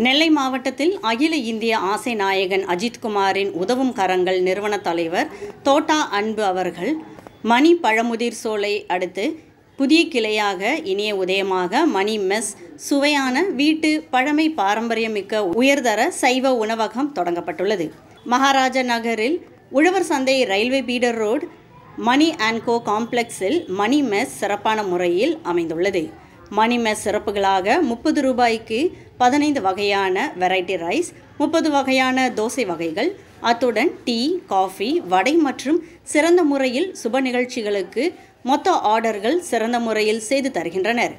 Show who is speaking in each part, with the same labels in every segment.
Speaker 1: நெல்லை மாவட்டத்தில் அகில இந்திய ஆசை நாயகன் அஜித்குமாரின் உதவும் கரங்கள் நிறுவன தலைவர் தோட்டா அன்பு அவர்கள் மணி பழமுதிர் சோலை அடுத்து புதிய கிளையாக இனிய உதயமாக மணி மெஸ் சுவையான வீட்டு பழமை பாரம்பரியமிக்க உயர்தர சைவ உணவகம் தொடங்கப்பட்டுள்ளது மகாராஜா நகரில் உழவர் சந்தை railway feeder road Mani and co காம்ப்ளெக்ஸில் மணி மெஸ் சிறப்பான முறையில் அமைந்துள்ளது மணி மெஸ் சிறப்புகளாக முப்பது ரூபாய்க்கு பதினைந்து வகையான வெரைட்டி ரைஸ் முப்பது வகையான தோசை வகைகள் அத்துடன் டீ காஃபி வடை மற்றும் சிறந்த முறையில் சுப நிகழ்ச்சிகளுக்கு மொத்த ஆர்டர்கள் சிறந்த முறையில் செய்து தருகின்றனர்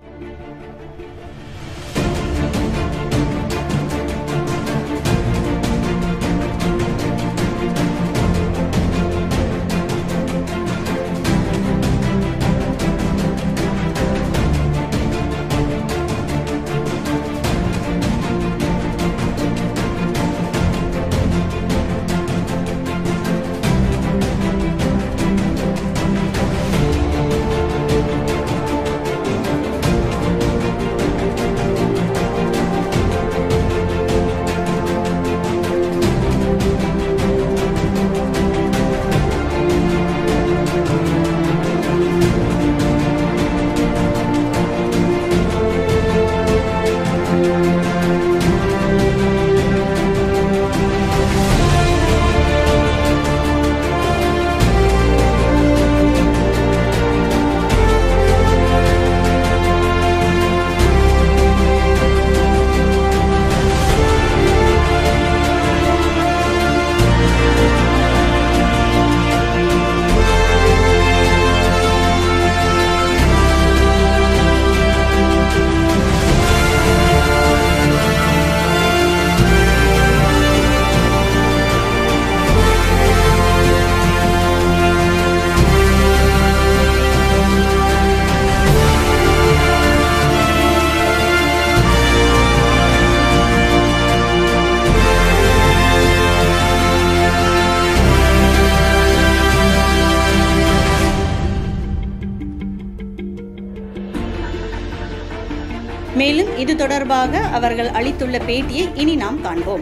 Speaker 1: மேலும் இது தொடர்பாக அவர்கள் அளித்துள்ள பேட்டியை இனி நாம் காண்போம்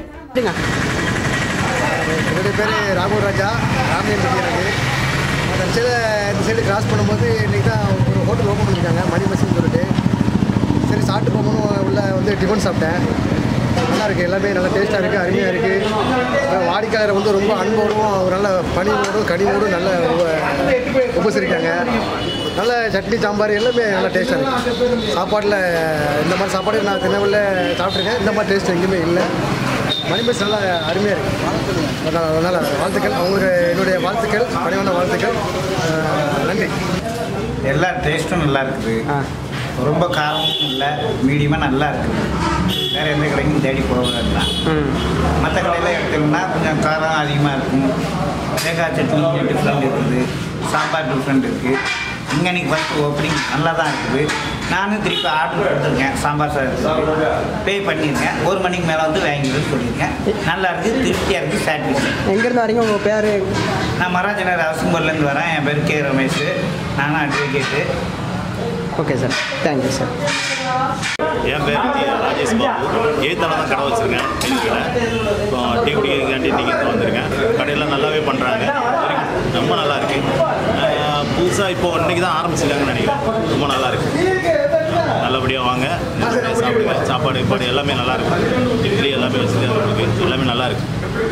Speaker 2: என்னுடைய பேர் ராகவ் ராஜா ராமலியம் பற்றி எனக்கு அந்த சைடு இந்த சைடு கிராஸ் பண்ணும்போது இன்றைக்கி தான் ஒரு ஹோட்டல் ஓப்பன் பண்ணியிருக்காங்க மணி மெஸ்ஸுன்னு சொல்லிட்டு சரி சாப்பிட்டு போகணும்னு உள்ள வந்து டிஃபன் சாப்பிட்டேன் நல்லா இருக்குது எல்லாமே நல்லா டேஸ்ட்டாக இருக்குது அருமையாக இருக்குது வாடிக்கையாளர் வந்து ரொம்ப அன்போடும் ஒரு நல்ல பணிவோடும் கனிவோடும் நல்ல உப- உபசரிக்காங்க நல்ல சட்னி சாம்பார் எல்லாமே நல்லா டேஸ்ட்டாக இருக்குது சாப்பாட்டில் இந்த மாதிரி சாப்பாடு நான் திருநெல்வேலியில் சாப்பிட்ருக்கேன் இந்த மாதிரி டேஸ்ட் எங்கேயுமே இல்லை மணிபஸ் நல்லா அருமையாக இருக்குது நல்லா நல்லா வாழ்த்துக்கள் அவங்களுக்கு என்னுடைய வாழ்த்துக்கள் பணிவான வாழ்த்துக்கள் அஹ், நன்றி
Speaker 3: எல்லா டேஸ்ட்டும் நல்லா இருக்குது ரொம்ப காரமும் இல்லை மீடியமாக நல்லா இருக்குது வேறு எந்த கடைக்கும் தேடி போகலாம் மற்ற கடையில் எடுத்தோம்னா கொஞ்சம் காரம் அதிகமாக இருக்கும் தேங்காய் சட்னி கொஞ்சம் டிஃப்ரெண்ட் இருக்குது சாம்பார் டிஃப்ரெண்ட் இருக்குது இங்கே இன்னைக்கு ஃபஸ்ட்டு ஓப்பனிங் நல்லா தான் இருக்குது நானும் திருப்பி ஆர்டர் கொடுத்துருக்கேன் சாம்பார் சாதத்துக்கு பே பண்ணியிருக்கேன் ஒரு மணிக்கு மேலே வந்து வாங்கிடுன்னு சொல்லியிருக்கேன் நல்லா இருக்குது திருப்தியாக இருக்குது சாட்டிஸ்ஃபை
Speaker 4: எங்கேருந்து வரீங்க உங்கள் பேர்
Speaker 3: நான் மராஜனர் அவசம்பூர்லேருந்து வரேன் என் பேர் கே ரமேஷ் நானும் advocate
Speaker 4: okay sir thank you sir
Speaker 5: என் பேர் டி. ராஜேஷ் பாபு எய்த்தால தான் கடை வச்சுருக்கேன் டீ கடை இப்போ டீ குடிக்கிறதுக்காண்டி இன்றைக்கி இங்கே வந்திருக்கேன் கடையெல்லாம் நல்லாவே பண்ணுறாங்க ரொம்ப நல்லா இருக்கு புதுசாக இப்போ இன்னைக்கு தான் ஆரம்பிச்சிருக்காங்கன்னு நினைக்கிறேன் ரொம்ப நல்லா இருக்கு நல்லபடியாக வாங்க நல்லபடியாக சாப்பிடுங்க சாப்பாடு பாடு எல்லாமே நல்லா இருக்கு இட்லி எல்லாமே வச்சுருக்காங்க உங்களுக்கு எல்லாமே நல்லா இருக்கு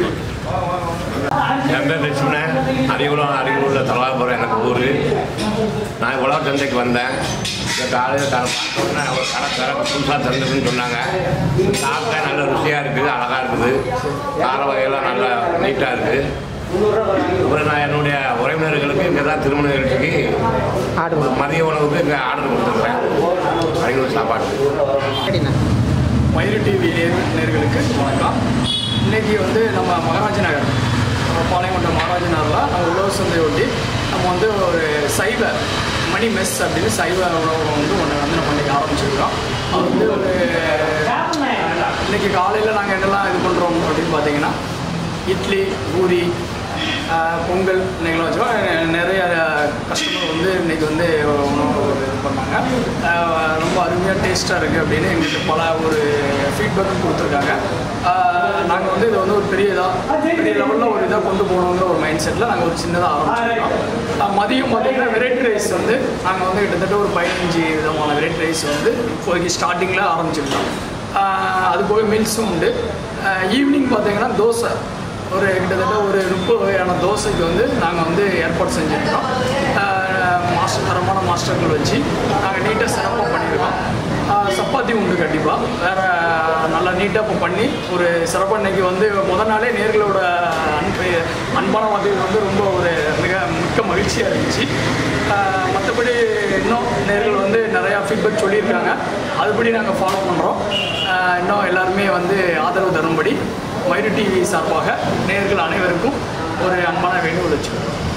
Speaker 6: என் பேர் லட்சுமணன் அரியகுளம் அரியலூரில் தலாபுரம் எனக்கு ஊர் நான் உழவர் சந்தைக்கு வந்தேன் இந்த காலையில் தர பார்த்தோன்னே ஒரு கடை திறக்க புதுசாக திறந்துருக்குன்னு சொன்னாங்க சாப்பிட்டேன் நல்ல ருசியாக இருக்குது அழகாக இருக்குது கார வகையெல்லாம் நல்லா நீட்டாக இருக்குது அப்புறம் நான் என்னுடைய உறவினர்களுக்கு இங்கே தான் திருமண நிகழ்ச்சிக்கு
Speaker 4: ஆர்டர்
Speaker 6: மதிய உணவுக்கு இங்கே ஆர்டர் கொடுத்துருக்கேன் அரியலூர் சாப்பாடு
Speaker 4: சரிண்ணா
Speaker 7: மயிறு டிவி நேர் நேர்களுக்கு வணக்கம் இன்னைக்கு வந்து நம்ம மகாராஜ நகர் நம்ம பாளையங்கோட்டை மகாராஜ நகரில் நம்ம உழவர் சந்தை ஒட்டி நம்ம வந்து ஒரு சைவ மணி மெஸ் அப்படின்னு சைவ உணவகம் வந்து ஒன்று வந்து நம்ம இன்னைக்கு ஆரம்பிச்சிருக்கோம் அது வந்து ஒரு இன்னைக்கு காலையில் நாங்கள் என்னெல்லாம் இது பண்ணுறோம் அப்படின்னு பார்த்தீங்கன்னா இட்லி பூரி ஆஹ், பொங்கல் இன்னைக்கெல்லாம் வச்சுக்கோம் நிறைய கஸ்டமர் வந்து இன்னைக்கு வந்து உணவு இது பண்ணாங்க ஆஹ் ரொம்ப அருமையாக டேஸ்ட்டாக இருக்குது அப்படின்னு எங்களுக்கு பல ஒரு ஃபீட்பேக்கும் கொடுத்துருக்காங்க நாங்கள் வந்து இதை வந்து ஒரு பெரிய இதாக பெரிய லெவலில் ஒரு இதாக கொண்டு போகணுங்கிற ஒரு மைண்ட் செட்டில் நாங்கள் ஒரு சின்னதாக ஆரம்பிச்சிருக்கோம் ஆஹ் மதியம் பார்த்தீங்கன்னா வெரைட்டி ரைஸ் வந்து நாங்கள் வந்து கிட்டத்தட்ட ஒரு பதினஞ்சு விதமான வெரைட்டி ரைஸ் வந்து இப்போதைக்கு ஸ்டார்டிங்கில் ஆரம்பிச்சிருக்கோம் ஆஹ் அது போக மீல்ஸும் உண்டு ஈவினிங் பார்த்தீங்கன்னா தோசை ஒரு கிட்டத்தட்ட ஒரு முப்பது வகையான தோசைக்கு வந்து நாங்கள் வந்து ஏற்பாடு செஞ்சுருக்கோம் ஆஹ் மாஸ்டர் தரமான மாஸ்டர்கள் வச்சு நாங்கள் நீட்டாக சிறப்பாக பண்ணியிருக்கோம் ஆஹ் சப்பாத்தி உண்டு கண்டிப்பாக வேறு நல்லா நீட்டாக இப்போ பண்ணி ஒரு சிறப்பாக இன்னைக்கு வந்து முத நாளே நேர்களோட அன்பு அன்பான வார்த்தைகள் வந்து ரொம்ப ஒரு மிக மிக்க மகிழ்ச்சியாக இருந்துச்சு ஆஹ் மற்றபடி இன்னும் நேர்கள் வந்து நிறையா ஃபீட்பேக் சொல்லியிருக்காங்க அதுபடி நாங்கள் ஃபாலோ பண்ணுறோம் இன்னும் எல்லாருமே வந்து ஆதரவு தரும்படி மயிறு டிவி சார்பாக நேர்கள் அனைவருக்கும் ஒரு அன்பான வேண்டுகோள் வச்சுக்கிறோம்